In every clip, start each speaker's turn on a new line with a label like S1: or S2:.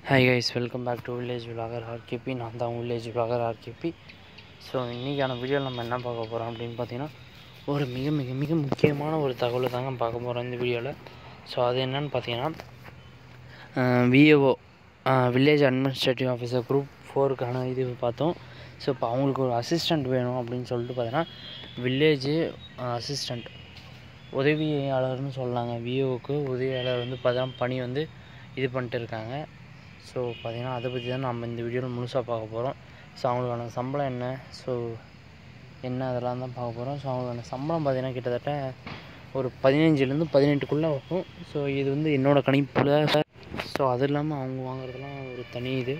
S1: hi guys welcome back to village vlogger RKP நான் தான் village vlogger RKP so இன்றைக்கான வீடியோவில் நம்ம என்ன பார்க்க போகிறோம் அப்படின்னு பார்த்தீங்கன்னா ஒரு மிக மிக மிக முக்கியமான ஒரு தகவலை தாங்க பார்க்க போகிறோம் இந்த வீடியோவில் ஸோ அது என்னன்னு பார்த்தீங்கன்னா VAO village administrative officer group ஃபோருக்கான இது பார்த்தோம் ஸோ இப்போ அவங்களுக்கு ஒரு அசிஸ்டண்ட் வேணும் அப்படின்னு சொல்லிட்டு பார்த்தீங்கன்னா வில்லேஜ் அசிஸ்டண்ட் உதவியாளர்னு சொல்லலாங்க விஓக்கு உதவியாளர் வந்து பார்த்தீங்கன்னா பணி வந்து இது பண்ணிட்டு இருக்காங்க ஸோ பார்த்தீங்கன்னா அதை பற்றி தான் நம்ம இந்த வீடியோவில் முழுசாக பார்க்க போகிறோம் ஸோ அவங்களுக்கான சம்பளம் என்ன ஸோ என்ன அதெல்லாம் தான் பார்க்க போகிறோம் ஸோ அவங்களுக்கான சம்பளம் பார்த்தீங்கன்னா கிட்டத்தட்ட ஒரு பதினஞ்சுலேருந்து பதினெட்டுக்குள்ளே வரும் ஸோ இது வந்து என்னோடய கணிப்பில் ஸோ அது இல்லாமல் அவங்க வாங்குறதுலாம் ஒரு தனி இது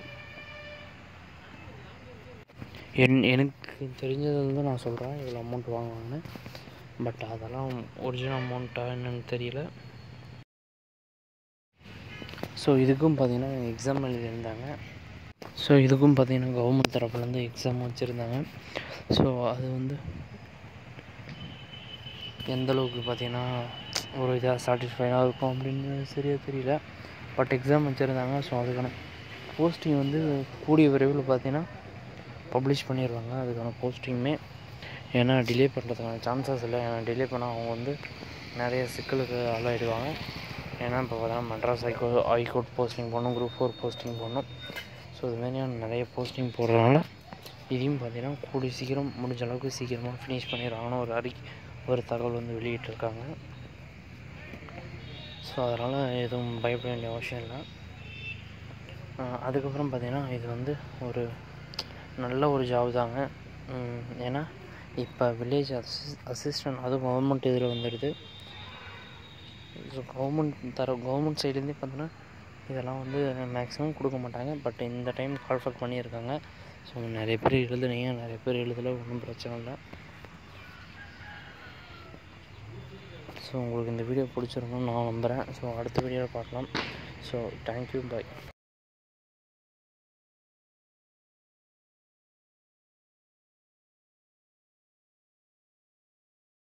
S1: என் எனக்கு தெரிஞ்சது வந்து நான் சொல்கிறேன் இவ்வளோ அமௌண்ட் வாங்குவாங்கன்னு பட் அதெல்லாம் ஒரிஜினல் அமௌண்ட்டாக என்னன்னு தெரியல ஸோ இதுக்கும் பார்த்தீங்கன்னா எக்ஸாம் எழுதியிருந்தாங்க ஸோ இதுக்கும் பார்த்தீங்கன்னா கவர்மெண்ட் தரப்புலேருந்து எக்ஸாம் வச்சுருந்தாங்க ஸோ அது வந்து எந்த அளவுக்கு பார்த்தீங்கன்னா ஒரு இதாக சாட்டிஸ்ஃபைடாக இருக்கும் அப்படின்னு சரியாக தெரியல பட் எக்ஸாம் வச்சுருந்தாங்க ஸோ அதுக்கான போஸ்டிங் வந்து கூடிய விரைவில் பார்த்தீங்கன்னா பப்ளிஷ் பண்ணிடுவாங்க அதுக்கான போஸ்டிங்குமே ஏன்னா டிலே பண்ணுறதுக்கான சான்சஸ் இல்லை ஏன்னா டிலே பண்ணால் அவங்க வந்து நிறைய சிக்கலுக்கு ஆளாயிடுவாங்க ஏன்னா இப்போ பார்த்தீங்கன்னா மெட்ராஸ் ஹைகோ ஹைகோர்ட் போஸ்டிங் போடணும் குரூப் ஃபோர் போஸ்டிங் போடணும் ஸோ இதுமாரியான நிறைய போஸ்டிங் போடுறதுனால இதையும் பார்த்தீங்கன்னா கூடி சீக்கிரம் முடிஞ்ச அளவுக்கு சீக்கிரமாக ஃபினிஷ் பண்ணிடுவாங்கன்னு ஒரு அறிக்கை ஒரு தகவல் வந்து வெளியிட்டிருக்காங்க ஸோ அதனால் எதுவும் பயப்பட வேண்டிய அவசியம் இல்லை அதுக்கப்புறம் பார்த்திங்கன்னா இது வந்து ஒரு நல்ல ஒரு ஜாப் தாங்க ஏன்னா இப்போ வில்லேஜ் அசிஸ் அசிஸ்டன்ட் அதுவும் கவர்மெண்ட் இதில் வந்துடுது ஸோ கவர்மெண்ட் தர கவர்மெண்ட் சைட்லேருந்தே பார்த்தோன்னா இதெல்லாம் வந்து மேக்ஸிமம் கொடுக்க மாட்டாங்க பட் இந்த டைம் கால்ஃபர் பண்ணியிருக்காங்க ஸோ நிறைய பேர் எழுதுனீங்க நிறைய பேர் எழுதல ஒன்றும் பிரச்சனை இல்லை ஸோ உங்களுக்கு இந்த வீடியோ பிடிச்சிருக்கும்னு நான் நம்புகிறேன் ஸோ அடுத்த வீடியோவில் பார்க்கலாம் ஸோ தேங்க்யூ பை